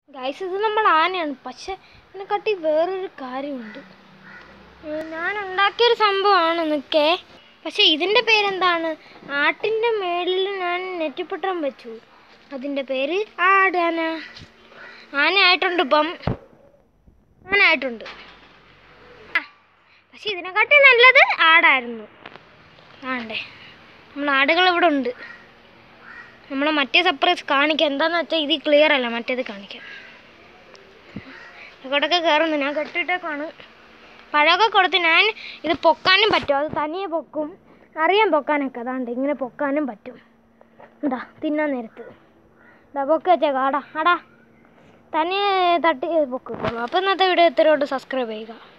guys ഇത് നമ്മൾ ആനയാണ് പക്ഷെ ഇതിനെക്കാട്ടി വേറൊരു കാര്യമുണ്ട് ഉം, ഞാൻ ഉണ്ടാക്കിയൊരു സംഭവമാണ് നിൽക്കേ പക്ഷെ ഇതിൻ്റെ പേരെന്താണ് ആട്ടിൻ്റെ മേളിൽ ഞാൻ നെറ്റിപ്പട്ടം വെച്ചു അതിൻ്റെ പേര് ആടാന ആനയായിട്ടുണ്ട് ഇപ്പം ആനയായിട്ടുണ്ട് ആ, പക്ഷെ ഇതിനെക്കാട്ടി നല്ലത് ആടായിരുന്നു ആണ്ടേ നമ്മൾ ആടുകൾ ഇവിടെ ഉണ്ട് നമ്മൾ മറ്റേ സർപ്രൈസ് കാണിക്കാം എന്താന്ന് വെച്ചാൽ ഇത് ക്ലിയർ അല്ല മറ്റേത് കാണിക്കാം ഇങ്ങോട്ടൊക്കെ കയറുന്നു ഞാൻ കെട്ടിയിട്ടേക്കാണ് പഴമൊക്കെ കൊടുത്ത് ഞാൻ ഇത് പൊക്കാനും പറ്റും അത് തനിയെ പൊക്കും അറിയാൻ പൊക്കാനൊക്കെ അതാണ്ട് ഇങ്ങനെ പൊക്കാനും പറ്റും എന്താ തിന്നാൻ നേരത്ത് ഇതാ പൊക്ക് വെച്ചേക്കാം ആടാ ആടാ തനിയെ തട്ടി പൊക്കിക്കോളൂ അപ്പോൾ ഇന്നത്തെ വീഡിയോ ഇത്രയോട് സബ്സ്ക്രൈബ് ചെയ്യുക